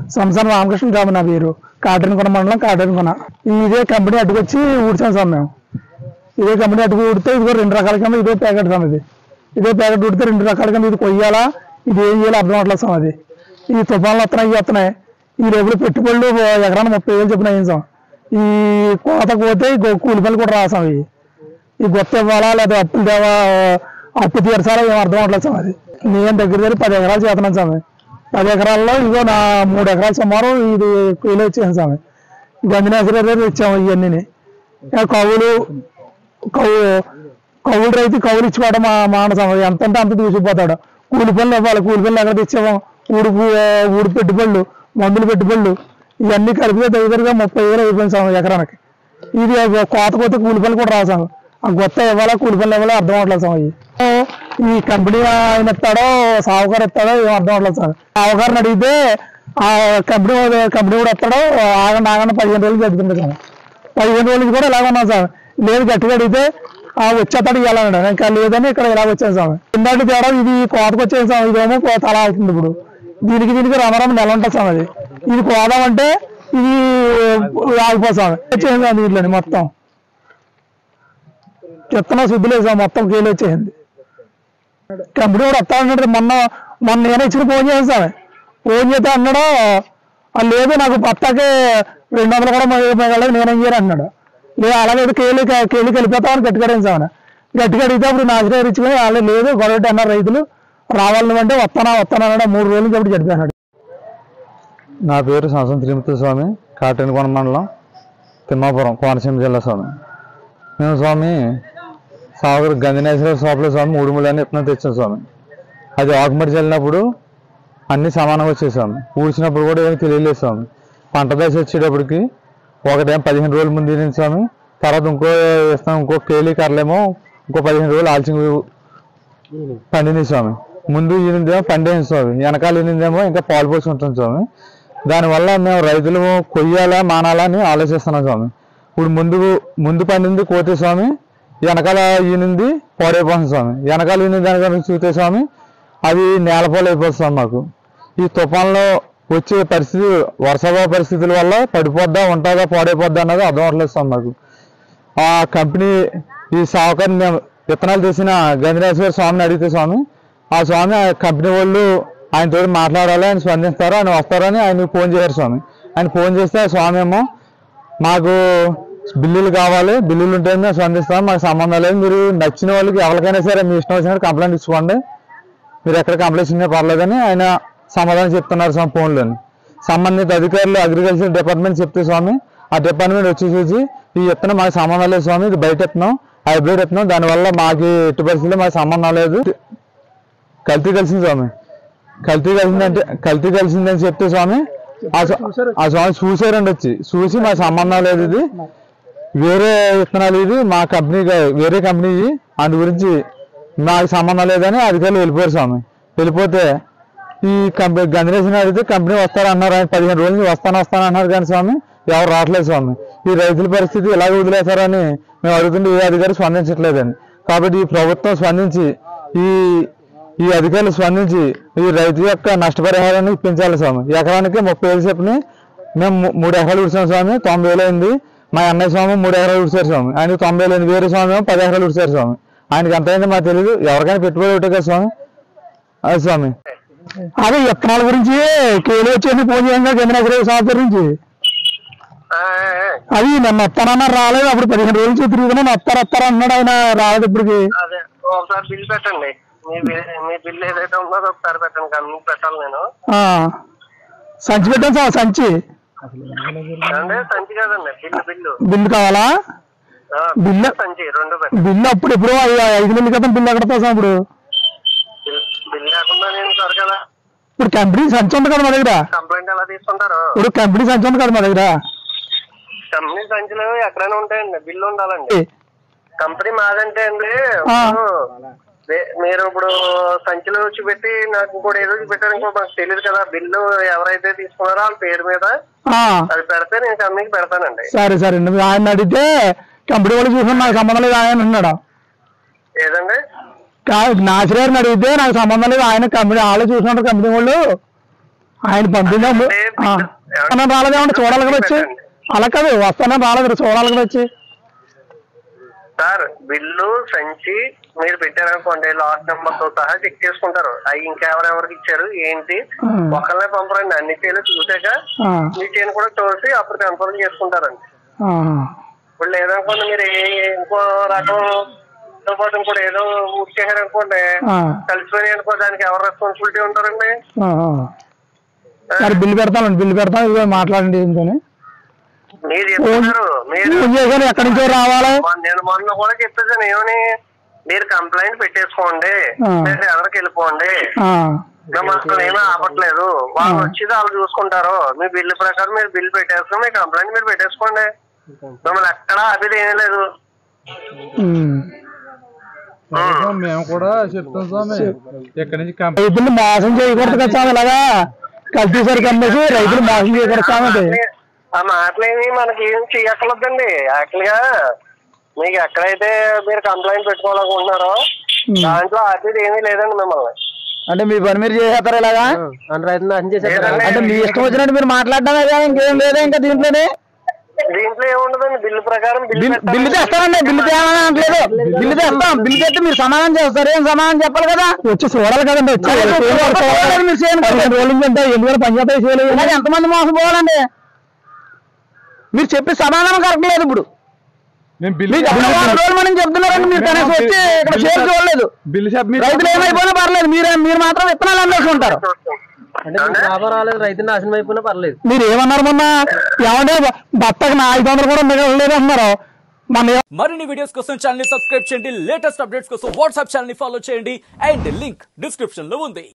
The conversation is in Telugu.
సంసారం రామకృష్ణ రాము నా పేరు కాటన్కొన మండలం కాటన్కొన ఇదే కంపెనీ అడ్డుకొచ్చి ఊడ్చాం సార్ మేము ఇదే కంపెనీ అడ్డుకు ఊడితే ఇదిగో రెండు రకాల కింద ఇదే ప్యాకెట్ సార్ ఇది ఇదే ప్యాకెట్ ఉడితే రెండు రకాల కింద ఇది కొయ్యాలా ఇది ఏం చేయాలో అర్థం అవట్లేదు సార్ అది ఈ తుఫాన్లు వస్తున్నాయి ఇవి వస్తున్నాయి ఈ రేపులు పెట్టుబడులు ఎకరాన ముప్పై వేలు చెప్పిన ఏం సార్ ఈ కోత పోతే ఈ గొ- కూలి పనులు కూడా రాసాం ఇవి ఈ గొప్ప ఇవ్వాలా లేదా అప్పులు తేవా అప్పు తీర్చాలా ఏం అర్థం అవట్లేదు సార్ అది నేను దగ్గర దగ్గర పది ఎకరాలు చేస్తున్నాను సార్ పది ఎకరాల్లో ఇగో నా మూడు ఎకరాలు సుమారు ఇది కూలి వచ్చేసాను సార్ గంజినేశ్వర దగ్గర ఇచ్చాము ఇవన్నీ కవులు కవు కవులు రైతు కవులు ఇచ్చుకోవడం మా మానసం ఎంత అంటే అంత తీసుకుపోతాడు కూలి పనులు ఇవ్వాలి కూలి పనులు ఎక్కడ తెచ్చాము ఊడుపు ఊడి పెట్టుబడులు మందులు పెట్టుబడులు ఇవన్నీ కలిపితే దగ్గరగా ముప్పై వేలు అయిపోయింది సార్ ఎకరానికి ఇది కోత కోత కూలి పనులు కూడా రాసాం ఆ గొత్త ఇవ్వాలా కూలి పనులు ఇవ్వాలా అర్థం అవట్లేదు సార్ ఇవి. ఈ కంపెనీ ఆయన ఇస్తాడో సావుకారు ఇస్తాడో ఏం అర్థం అవట్లేదు సార్ సావుకారిని అడిగితే ఆ కంపెనీ వాడు- కంపెనీ కూడా ఇస్తాడో ఆగండి ఆగండి పదిహేను రోజులు చెప్తుంది సార్ పదిహేను రోజులు కూడా ఇలాగ ఉన్నాం సార్ లేదు గట్టిగా అడిగితే ఆ వచ్చేస్తాడు ఇవ్వాలన్నాడు ఇంకా లేదని ఇక్కడ ఇలా వచ్చాను సార్ ఇందాటి తేడా ఇది కోతకు వచ్చేది సార్ ఇదేమో కోత అలా అవుతుంది ఇప్పుడు దీనికి దీనికి రమరమ నెల ఉంటుంది సార్ అది ఇది కోదామంటే ఇది ఆగిపోతాం వచ్చేసింది సార్ దీంట్లోని మొత్తం చెత్తన శుద్ధి లేదు సార్ మొత్తం కేలు వచ్చేసింది కంపెనీ కూడా వస్తా అన్నాడు మొన్న మొన్న నేను ఇచ్చిన ఫోన్ చేశాను సార్ ఫోన్ చేస్తే అన్నాడు "ఆ, లేదు నాకు పత్తాకే రెండు వందలు కూడా మిగలేదు నేనేం చేయను అన్నాడు లేదు అలాగే కేలు కేలు వెళ్ళిపోతామని గట్టిగా సార్ గట్టిగా అడిగితే అప్పుడు నాశనం ఇచ్చుకొని వాళ్ళు లేదు గొడవ అన్నారు రైతులు రావాలని అంటే వస్తానా వస్తానా అన్నాడు మూడు రోజుల నుంచి అప్పుడు చనిపోయాడు నా పేరు సంసం త్రిమూర్తి స్వామి కాటన్కొండ మండలం తిమ్మాపురం కోనసీమ జిల్లా స్వామి మేము స్వామి సాగర్ గంజనేశ్వర షాప్లో స్వామి మూడు మూడు అని ఎప్పుడు తెచ్చాం స్వామి అది ఆకుమడి చల్లినప్పుడు అన్ని సమానంగా వచ్చాయి స్వామి ఊడ్చినప్పుడు కూడా ఏమీ తెలియలేదు స్వామి పంట దశ వచ్చేటప్పటికి ఒకటేం పదిహేను రోజుల ముందు ఈనింది స్వామి తర్వాత ఇంకో ఇస్తాం ఇంకో కేలీ కర్రలేమో ఇంకో పదిహేను రోజులు ఆల్చింగ్ పండింది స్వామి ముందు ఈనిందేమో పండేది స్వామి వెనకాల ఈనిందేమో ఇంకా పాలు పోసి ఉంటుంది స్వామి దానివల్ల మేము రైతులు కొయ్యాలా మానాలా అని ఆలోచిస్తున్నాం స్వామి ఇప్పుడు ముందు ముందు పండింది కోతే స్వామి వెనకాల ఈనింది పాడైపోతుంది స్వామి వెనకాల ఈనింది దాని చూస్తే స్వామి అది నేలపాలు అయిపోతుంది స్వామి మాకు ఈ తుఫాన్లో వచ్చే పరిస్థితి వర్షాభావ పరిస్థితుల వల్ల పడిపోద్దా ఉంటుందా పాడైపోద్దా అన్నది అర్థం అవ్వట్లేదు స్వామి మాకు ఆ కంపెనీ ఈ సాహకారిని మేము విత్తనాలు తెచ్చిన గంజనేశ్వర స్వామిని అడిగితే స్వామి ఆ స్వామి ఆ కంపెనీ వాళ్ళు ఆయనతో మాట్లాడాలి ఆయన స్పందిస్తారు ఆయన వస్తారని ఆయన ఫోన్ చేశారు స్వామి ఆయన ఫోన్ చేస్తే ఆ స్వామి ఏమో మాకు బిల్లులు కావాలి బిల్లులు ఉంటే మేము స్పందిస్తాం మాకు సంబంధం లేదు మీరు నచ్చిన వాళ్ళకి ఎవరికైనా సరే మీ ఇష్టం వచ్చినట్టు కంప్లైంట్ ఇచ్చుకోండి మీరు ఎక్కడ కంప్లైంట్ ఇచ్చినా పర్లేదని ఆయన సమాధానం చెప్తున్నారు స్వామి ఫోన్లోని సంబంధిత అధికారులు అగ్రికల్చర్ డిపార్ట్మెంట్ చెప్తే స్వామి ఆ డిపార్ట్మెంట్ వచ్చి చూసి ఈ విత్తనం మాకు సంబంధం లేదు స్వామి ఇది బయట విత్తనం హైబ్రిడ్ విత్తనం దానివల్ల మాకు ఎట్టి పరిస్థితుల్లో మాకు సంబంధం లేదు కల్తీ కలిసింది స్వామి కల్తీ కలిసిందంటే కల్తీ కలిసిందని చెప్తే స్వామి ఆ స్వా- ఆ స్వామి చూసారండి వచ్చి చూసి మాకు సంబంధం లేదు ఇది వేరే విత్తనాలు ఇది మా కంపెనీ వేరే కంపెనీ ఇది అందు గురించి నాకు సంబంధం లేదని అధికారులు వెళ్ళిపోయారు స్వామి వెళ్ళిపోతే ఈ కంపెనీ గంజనేసిన అడిగితే కంపెనీ వస్తారు అన్నారు ఆయన పదిహేను రోజుల నుంచి వస్తాను వస్తాను అన్నారు కానీ స్వామి ఎవరు రావట్లేదు స్వామి ఈ రైతుల పరిస్థితి ఎలాగ వదిలేస్తారని మేము అడుగుతుంటే ఏ అధికారి స్పందించట్లేదని కాబట్టి ఈ ప్రభుత్వం స్పందించి ఈ ఈ అధికారులు స్పందించి ఈ రైతు యొక్క నష్టపరిహారాన్ని ఇప్పించాలి స్వామి ఎకరానికి ముప్పై వేలు చెప్పిన మేము మూ- మూడు ఎకరాలు ఉడిచాం స్వామి తొంభై వేలు అయింది మా అన్నయ్య స్వామి మూడు ఎకరాలు ఉడిచారు స్వామి ఆయనకి తొంభై వేలు అయింది వేరే స్వామి ఏమో పది ఎకరాలు ఉడిచారు స్వామి ఆయనకి ఎంత అయిందో మాకు తెలియదు ఎవరికైనా పెట్టుబడి ఒకటే కదా స్వామి అది స్వామి అదే విత్తనాల గురించి కేలు వచ్చేసి ఫోన్ చేయంగా గంజనేశ్వర స్వామి గురించి అది నన్ను వస్తానన్నా రాలేదు అప్పుడు పదిహేను రోజుల నుంచి తిరుగుతున్నా వస్తారు వస్తారు అన్నాడు ఆయన రాలేదు ఇప్పటికి అదే ఒకసారి బిల్ పెట్టండి మీ బిల్ మీ బిల్ ఏదైతే ఉందో అది ఒకసారి పెట్టండి కంపెనీ పెట్టాలి నేను ఆ, సంచి పెట్టాను సార్ సంచి అంటే సంచి కాదండి బిల్లు బిల్లు బిల్లు కావాలా ఆ, బిల్లు? సంచి రెండు పెట్టండి బిల్లు అప్పుడు ఎప్పుడు ఐ- ఐదు నెలల క్రితం బిల్లు ఎక్కడ సార్ ఇప్పుడు బిల్ బిల్ లేకుండా నేను సార్ కదా ఇప్పుడు కంపెనీ సంచి ఉంది కదా మా దగ్గర కంప్లైంట్ ఎలా తీసుకుంటారు ఇప్పుడు కంపెనీ సంచి ఉంది కదా మా దగ్గర కంపెనీ సంచులు ఎక్కడైనా ఉంటాయండి బిల్లు ఉండాలండి కంపెనీ మాదంటే అండి ఆ. ఇప్పుడు వే- మీరు ఇప్పుడు సంచులు చూపెట్టి నాకు ఇంకోటి ఏదో చూపెట్టారు ఇంకో మాకు తెలియదు కదా బిల్లు ఎవరైతే తీసుకున్నారో వాళ్ళ పేరు మీద ఆ, అది పెడితే నేను కంపెనీకి పెడతానండి సరే సరే అండి ఆయన అడిగితే కంపెనీ వాళ్ళు చూసిన నాకు సంబంధం లేదు ఆయన అన్నాడు ఏదండి నాసిరారిని అడిగితే నాకు సంబంధం లేదు ఆయన కంపెనీ వాళ్ళు చూసినట్టు కంపెనీ వాళ్ళు ఆయన పంపిందా అంటే బిల్లు- వస్తానని రాలేదేమంటే చూడాలి కదా వచ్చి అలా కాదు వస్తానని రాలేదు కదా, చూడాలి కదా వచ్చి సార్ బిల్లు సంచి మీరు పెట్టారనుకోండి లాస్ట్ నెంబర్ తో సహా చెక్ చేసుకుంటారు అవి ఇంకెవరెవరికి ఇచ్చారు ఏంటి Hmm. ఒకళ్ళనే పంపరండి అన్ని చేలు చూసాక ఆ, మీ చేను కూడా చూసి అప్పుడు కన్ఫర్మ్ చేసుకుంటారండి ఆ, ఇప్పుడు లేదనుకోండి మీరు ఏ- ఇంకో రకం తో పాటు ఇంకోటి ఏదో ఊరి చేశారనుకోండి ఆ, కలిసిపోయి అనుకో దానికి ఎవరు రెస్పాన్సిబిలిటీ ఉంటారండి ఆ, ఆ. మరి బిల్లు పెడతానండి బిల్లు పెడతాను ఇదిగో మాట్లాడండి ఏంటని మీరు చెప్తున్నారు మీరు ఫోన్ చేశాను ఎక్కడి నుంచో రావాలి మొన్న- నేను మొన్న కూడా చెప్పేసాను ఏమని మీరు కంప్లైంట్ పెట్టేసుకోండి ఆ. లేదా ఎవరికి వెళ్ళిపోండి ఆ, మిమ్మల్ని ఏమీ ఆపట్లేదు వాళ్ళు వచ్చి వాళ్ళు చూసుకుంటారు మీ బిల్లు ప్రకారం మీరు బిల్ పెట్టేసుకుని మీ కంప్లైంట్ మీరు పెట్టేసుకోండి మిమ్మల్ని ఎక్కడా ఆపేది ఏమీ లేదు ఉమ్. మేము కూడా చెప్తాం స్వామి ఇక్కడి నుంచి కంపెనీ రైతులు మోసం చేయకూడదు కదా స్వామి ఇలాగా కల్తీ సరికి అమ్మేసి రైతులు మోసం చేయకూడదు స్వామి అది ఆ మాటలేమి మనకి ఏం చేయక్కర్లేదండి యాక్చువల్ గా మీకు ఎక్కడైతే మీరు కంప్లైంట్ పెట్టుకోవాలనుకుంటున్నారో దాంట్లో ఆపేది ఏమీ లేదండి మిమ్మల్ని అంటే మీ పని మీరు చేసేస్తారు ఇలాగా లేదండి. అంటే మీ ఇష్టం వచ్చినట్టు మీరు మాట్లాడడమే కదా ఇంకేం లేదా ఇంకా దీంట్లోనే దీంట్లో ఏముండదండి బిల్లు ప్రకారం బిల్లు బిల్లు పెట్టాలి. బిల్లు తెస్తానండి బిల్లు తేవాలని అనట్లేదు బిల్లు తెస్తాం బిల్లు తెస్తే మీరు సమాధానం చేస్తారు ఏం సమాధానం చెప్పాలి కదా వచ్చి చూడాలి కదండి వచ్చి రోలింగ్ అంటే ఎందుకంటే పంచాయతీ చేయలేదు ఎంతమంది మోసపోవాలండి మీరు చెప్పి సమాధానం కరెక్ట్ లేదు ఇప్పుడు మేము బిల్లు మీకు అప్పుడు వారం రోజులు మనం చెప్తున్నారండి మీరు కనీసం వచ్చి ఇక్కడ షేర్ చూడలేదు బిల్లు సబ్మిట్ రైతులు ఏమైపోయినా పర్లేదు మీరు మీరు మాత్రం విత్తనాలు అమ్మేసి ఉంటారు అంటే మీకు లాభం రాలేదు రైతు నాశనం అయిపోయినా పర్లేదు మీరు ఏమన్నారు మొన్న ఏమంటే బత్తకు నా ఐదు వందలు కూడా మిగలలేదు అన్నారు మన మరిన్ని వీడియోస్ కోసం ఛానల్ ని సబ్స్క్రైబ్ చేయండి లేటెస్ట్ అప్డేట్స్ కోసం వాట్సాప్ ఛానల్ ని ఫాలో చేయండి అండ్ లింక్ డిస్క్రిప్షన్ లో ఉంది